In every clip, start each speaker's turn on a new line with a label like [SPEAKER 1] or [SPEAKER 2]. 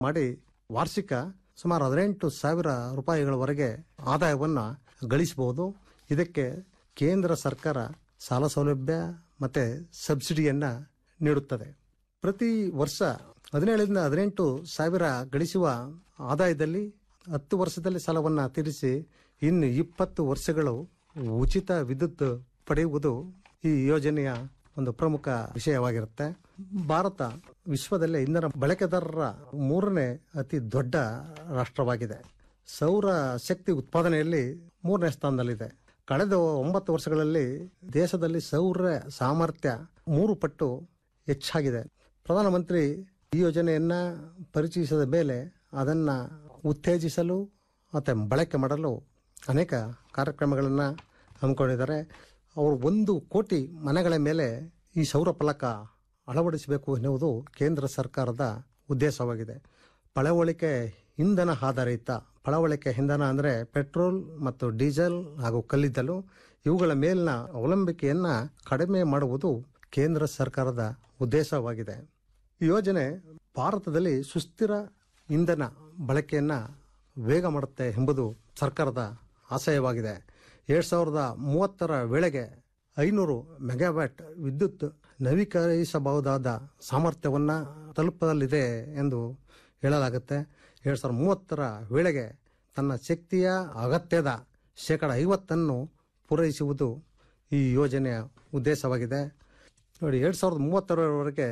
[SPEAKER 1] ಮಾಡಿ ವಾರ್ಷಿಕ ಸುಮಾರು ಹದಿನೆಂಟು ಸಾವಿರ ರೂಪಾಯಿಗಳವರೆಗೆ ಆದಾಯವನ್ನು ಗಳಿಸಬಹುದು ಇದಕ್ಕೆ ಕೇಂದ್ರ ಸರ್ಕಾರ ಸಾಲ ಸೌಲಭ್ಯ ಮತ್ತೆ ಸಬ್ಸಿಡಿಯನ್ನ ನೀಡುತ್ತದೆ ಪ್ರತಿ ವರ್ಷ ಹದಿನೇಳರಿಂದ ಹದಿನೆಂಟು ಸಾವಿರ ಗಳಿಸುವ ಆದಾಯದಲ್ಲಿ ಹತ್ತು ವರ್ಷದಲ್ಲಿ ಸಾಲವನ್ನು ತೀರಿಸಿ ಇನ್ನು ಇಪ್ಪತ್ತು ವರ್ಷಗಳು ಉಚಿತ ವಿದ್ಯುತ್ ಪಡೆಯುವುದು ಈ ಯೋಜನೆಯ ಒಂದು ಪ್ರಮುಖ ವಿಷಯವಾಗಿರುತ್ತೆ ಭಾರತ ವಿಶ್ವದಲ್ಲೇ ಇಂಧನ ಬಳಕೆದಾರರ ಮೂರನೇ ಅತಿ ದೊಡ್ಡ ರಾಷ್ಟ್ರವಾಗಿದೆ ಸೌರ ಶಕ್ತಿ ಉತ್ಪಾದನೆಯಲ್ಲಿ ಮೂರನೇ ಸ್ಥಾನದಲ್ಲಿದೆ ಕಳೆದ ಒಂಬತ್ತು ವರ್ಷಗಳಲ್ಲಿ ದೇಶದಲ್ಲಿ ಸೌರ ಸಾಮರ್ಥ್ಯ ಮೂರು ಪಟ್ಟು ಹೆಚ್ಚಾಗಿದೆ ಪ್ರಧಾನಮಂತ್ರಿ ಈ ಯೋಜನೆಯನ್ನ ಪರಿಚಯಿಸಿದ ಮೇಲೆ ಅದನ್ನ ಉತ್ತೇಜಿಸಲು ಮತ್ತೆ ಬಳಕೆ ಮಾಡಲು ಅನೇಕ ಕಾರ್ಯಕ್ರಮಗಳನ್ನು ಹಮ್ಮಿಕೊಂಡಿದ್ದಾರೆ ಅವರು ಒಂದು ಕೋಟಿ ಮನೆಗಳ ಮೇಲೆ ಈ ಸೌರ ಫಲಕ ಅಳವಡಿಸಬೇಕು ಎನ್ನುವುದು ಕೇಂದ್ರ ಸರ್ಕಾರದ ಉದ್ದೇಶವಾಗಿದೆ ಪಳವಳಿಕೆ ಇಂಧನ ಆಧಾರಿತ ಪಳವಳಿಕೆ ಇಂಧನ ಅಂದರೆ ಪೆಟ್ರೋಲ್ ಮತ್ತು ಡೀಸೆಲ್ ಹಾಗೂ ಕಲ್ಲಿದ್ದಲು ಇವುಗಳ ಮೇಲಿನ ಅವಲಂಬಿಕೆಯನ್ನ ಕಡಿಮೆ ಮಾಡುವುದು ಕೇಂದ್ರ ಸರ್ಕಾರದ ಉದ್ದೇಶವಾಗಿದೆ ಈ ಯೋಜನೆ ಭಾರತದಲ್ಲಿ ಸುಸ್ಥಿರ ಇಂಧನ ಬಳಕೆಯನ್ನ ವೇಗ ಮಾಡುತ್ತೆ ಎಂಬುದು ಸರ್ಕಾರದ ಆಶಯವಾಗಿದೆ ಎರಡ್ ಸಾವಿರದ ಮೂವತ್ತರ ವೇಳೆಗೆ ಐನೂರು ಮೆಗಾವ್ಯಾಟ್ ವಿದ್ಯುತ್ ನವೀಕರಿಸಬಹುದಾದ ಸಾಮರ್ಥ್ಯವನ್ನ ತಲುಪಲಿದೆ ಎಂದು ಹೇಳಲಾಗುತ್ತೆ ಎರಡ್ ಸಾವಿರದ ಮೂವತ್ತರ ವೇಳೆಗೆ ತನ್ನ ಶಕ್ತಿಯ ಅಗತ್ಯದ ಶೇಕಡ ಐವತ್ತನ್ನು ಪೂರೈಸುವುದು ಈ ಯೋಜನೆಯ ಉದ್ದೇಶವಾಗಿದೆ ನೋಡಿ ಎರಡ್ ಸಾವಿರದ ಮೂವತ್ತರವರೆಗೆ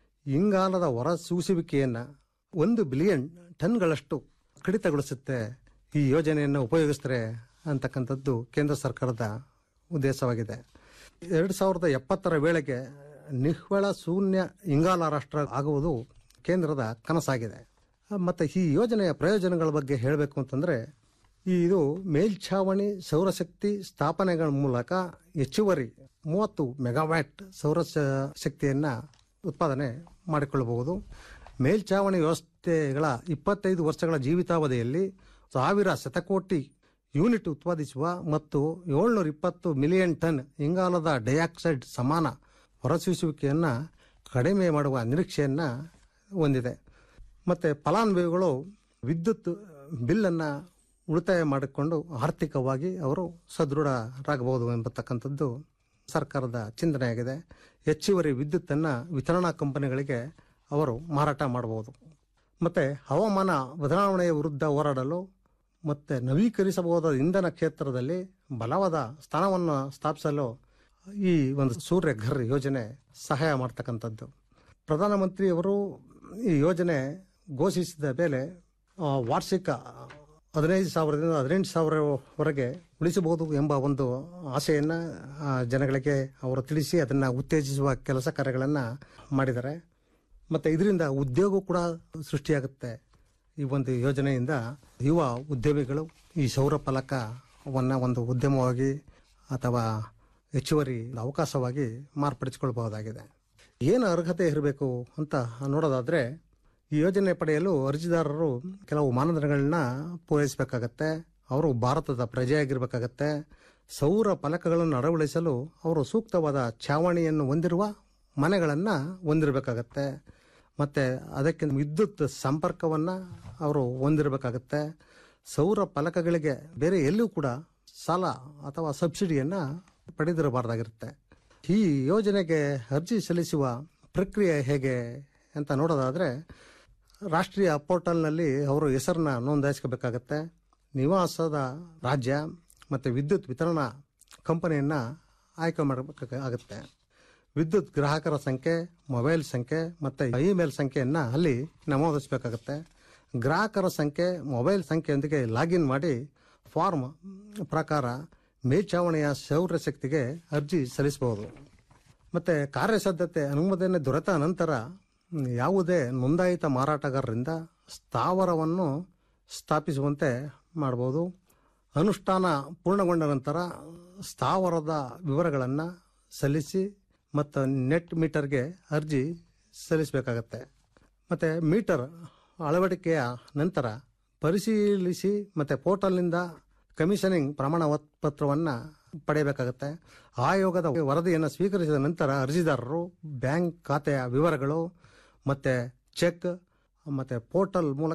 [SPEAKER 1] ಇಂಗಾಲದ ಹೊರಸೂಸುವಿಕೆಯನ್ನು ಒಂದು ಬಿಲಿಯನ್ ಟನ್ಗಳಷ್ಟು ಕಡಿತಗೊಳಿಸುತ್ತೆ ಈ ಯೋಜನೆಯನ್ನು ಉಪಯೋಗಿಸಿದ್ರೆ ಅಂತಕ್ಕಂಥದ್ದು ಕೇಂದ್ರ ಸರ್ಕಾರದ ಉದ್ದೇಶವಾಗಿದೆ ಎರಡು ಸಾವಿರದ ಎಪ್ಪತ್ತರ ವೇಳೆಗೆ ನಿವ್ವಳ ಶೂನ್ಯ ಇಂಗಾಲ ರಾಷ್ಟ್ರ ಆಗುವುದು ಕೇಂದ್ರದ ಕನಸಾಗಿದೆ ಮತ್ತು ಈ ಯೋಜನೆಯ ಪ್ರಯೋಜನಗಳ ಬಗ್ಗೆ ಹೇಳಬೇಕು ಅಂತಂದರೆ ಇದು ಮೇಲ್ಛಾವಣಿ ಸೌರಶಕ್ತಿ ಸ್ಥಾಪನೆಗಳ ಮೂಲಕ ಹೆಚ್ಚುವರಿ ಮೂವತ್ತು ಮೆಗಾವ್ಯಾಟ್ ಸೌರ ಶಕ್ತಿಯನ್ನು ಉತ್ಪಾದನೆ ಮಾಡಿಕೊಳ್ಳಬಹುದು ಮೇಲ್ಛಾವಣಿ ವ್ಯವಸ್ಥೆಗಳ ಇಪ್ಪತ್ತೈದು ವರ್ಷಗಳ ಜೀವಿತಾವಧಿಯಲ್ಲಿ ಸಾವಿರ ಶತಕೋಟಿ ಯೂನಿಟ್ ಉತ್ಪಾದಿಸುವ ಮತ್ತು ಏಳ್ನೂರ ಇಪ್ಪತ್ತು ಮಿಲಿಯನ್ ಟನ್ ಇಂಗಾಲದ ಡೈಆಕ್ಸೈಡ್ ಸಮಾನ ಹೊರಸೂಸುವಿಕೆಯನ್ನು ಕಡಿಮೆ ಮಾಡುವ ನಿರೀಕ್ಷೆಯನ್ನ ಹೊಂದಿದೆ ಮತ್ತು ಫಲಾನುಭವಿಗಳು ವಿದ್ಯುತ್ ಬಿಲ್ಲನ್ನು ಉಳಿತಾಯ ಮಾಡಿಕೊಂಡು ಆರ್ಥಿಕವಾಗಿ ಅವರು ಸದೃಢರಾಗಬಹುದು ಎಂಬತಕ್ಕಂಥದ್ದು ಸರ್ಕಾರದ ಚಿಂತನೆಯಾಗಿದೆ ಹೆಚ್ಚುವರಿ ವಿದ್ಯುತ್ತನ್ನು ವಿತರಣಾ ಕಂಪನಿಗಳಿಗೆ ಅವರು ಮಾರಾಟ ಮಾಡಬಹುದು ಮತ್ತು ಹವಾಮಾನ ಬದಲಾವಣೆಯ ವಿರುದ್ಧ ಹೋರಾಡಲು ಮತ್ತು ನವೀಕರಿಸಬಹುದಾದ ಇಂಧನ ಕ್ಷೇತ್ರದಲ್ಲಿ ಬಲವಾದ ಸ್ಥಾನವನ್ನು ಸ್ಥಾಪಿಸಲು ಈ ಒಂದು ಸೂರ್ಯ ಘರ್ ಯೋಜನೆ ಸಹಾಯ ಮಾಡ್ತಕ್ಕಂಥದ್ದು ಪ್ರಧಾನಮಂತ್ರಿಯವರು ಈ ಯೋಜನೆ ಘೋಷಿಸಿದ ಮೇಲೆ ಆ, ವಾರ್ಷಿಕ ಹದಿನೈದು ಸಾವಿರದಿಂದ ಹದಿನೆಂಟು ಸಾವಿರವರೆಗೆ ಉಳಿಸಬಹುದು ಎಂಬ ಒಂದು ಆಸೆಯನ್ನು ಆ, ಜನಗಳಿಗೆ ಅವರು ತಿಳಿಸಿ ಅದನ್ನು ಉತ್ತೇಜಿಸುವ ಕೆಲಸ ಕಾರ್ಯಗಳನ್ನು ಮಾಡಿದ್ದಾರೆ ಮತ್ತು ಇದರಿಂದ ಉದ್ಯೋಗ ಕೂಡ ಸೃಷ್ಟಿಯಾಗುತ್ತೆ ಈ ಒಂದು ಯೋಜನೆಯಿಂದ ಯುವ ಉದ್ಯಮಿಗಳು ಈ ಸೌರ ಫಲಕವನ್ನು ಒಂದು ಉದ್ಯಮವಾಗಿ ಅಥವಾ ಹೆಚ್ಚುವರಿ ಅವಕಾಶವಾಗಿ ಮಾರ್ಪಡಿಸಿಕೊಳ್ಬಹುದಾಗಿದೆ ಏನು ಅರ್ಹತೆ ಇರಬೇಕು ಅಂತ ನೋಡೋದಾದ್ರೆ ಈ ಯೋಜನೆ ಪಡೆಯಲು ಅರ್ಜಿದಾರರು ಕೆಲವು ಮಾನದಂಡಗಳನ್ನ ಪೂರೈಸಬೇಕಾಗತ್ತೆ ಅವರು ಭಾರತದ ಪ್ರಜೆಯಾಗಿರ್ಬೇಕಾಗತ್ತೆ ಸೌರ ಫಲಕಗಳನ್ನು ಅಳವಡಿಸಲು ಅವರು ಸೂಕ್ತವಾದ ಛಾವಣಿಯನ್ನು ಹೊಂದಿರುವ ಮನೆಗಳನ್ನು ಹೊಂದಿರಬೇಕಾಗತ್ತೆ ಮತ್ತೆ ಅದಕ್ಕೆ ವಿದ್ಯುತ್ ಸಂಪರ್ಕವನ್ನ ಅವರು ಹೊಂದಿರಬೇಕಾಗತ್ತೆ ಸೌರ ಫಲಕಗಳಿಗೆ ಬೇರೆ ಎಲ್ಲೂ ಕೂಡ ಸಾಲ ಅಥವಾ ಸಬ್ಸಿಡಿಯನ್ನ ಪಡೆದಿರಬಾರ್ದಾಗಿರುತ್ತೆ ಈ ಯೋಜನೆಗೆ ಅರ್ಜಿ ಸಲ್ಲಿಸುವ ಪ್ರಕ್ರಿಯೆ ಹೇಗೆ ಅಂತ ನೋಡೋದಾದ್ರೆ ರಾಷ್ಟ್ರೀಯ ಪೋರ್ಟಲ್ನಲ್ಲಿ ಅವರು ಹೆಸರನ್ನ ನೋಂದಾಯಿಸ್ಕೋಬೇಕಾಗತ್ತೆ ನಿವಾಸದ ರಾಜ್ಯ ಮತ್ತು ವಿದ್ಯುತ್ ವಿತರಣಾ ಕಂಪನಿಯನ್ನ ಆಯ್ಕೆ ಮಾಡಬೇಕಾಗುತ್ತೆ ವಿದ್ಯುತ್ ಗ್ರಾಹಕರ ಸಂಖ್ಯೆ ಮೊಬೈಲ್ ಸಂಖ್ಯೆ ಮತ್ತು ಇಮೇಲ್ ಸಂಖ್ಯೆಯನ್ನು ಅಲ್ಲಿ ನಮೂದಿಸಬೇಕಾಗುತ್ತೆ ಗ್ರಾಹಕರ ಸಂಖ್ಯೆ ಮೊಬೈಲ್ ಸಂಖ್ಯೆಯೊಂದಿಗೆ ಲಾಗಿನ್ ಮಾಡಿ ಫಾರ್ಮ್ ಪ್ರಕಾರ ಮೇಲ್ಛಾವಣಿಯ ಸೌರಶಕ್ತಿಗೆ ಅರ್ಜಿ ಸಲ್ಲಿಸಬಹುದು ಮತ್ತು ಕಾರ್ಯಸಾಧ್ಯತೆ ಅನುಮೋದನೆ ದೊರೆತ ನಂತರ ಯಾವುದೇ ನೋಂದಾಯಿತ ಮಾರಾಟಗಾರರಿಂದ ಸ್ಥಾವರವನ್ನು ಸ್ಥಾಪಿಸುವಂತೆ ಮಾಡಬಹುದು ಅನುಷ್ಠಾನ ಪೂರ್ಣಗೊಂಡ ನಂತರ ಸ್ಥಾವರದ ವಿವರಗಳನ್ನು ಸಲ್ಲಿಸಿ ಮತ್ತು ನೆಟ್ ಮೀಟರ್ಗೆ ಅರ್ಜಿ ಸಲ್ಲಿಸಬೇಕಾಗತ್ತೆ ಮತ್ತು ಮೀಟರ್ ಅಳವಡಿಕೆಯ ನಂತರ ಪರಿಶೀಲಿಸಿ ಮತ್ತು ಪೋರ್ಟಲ್ನಿಂದ ಕಮಿಷನಿಂಗ್ ಪ್ರಮಾಣ ಪತ್ರವನ್ನು ಪಡೆಯಬೇಕಾಗತ್ತೆ ಆಯೋಗದ ವರದಿಯನ್ನು ಸ್ವೀಕರಿಸಿದ ನಂತರ ಅರ್ಜಿದಾರರು ಬ್ಯಾಂಕ್ ಖಾತೆಯ ವಿವರಗಳು ಮತ್ತು ಚೆಕ್ ಮತ್ತೆ ಪೋರ್ಟಲ್ ಮೂಲಕ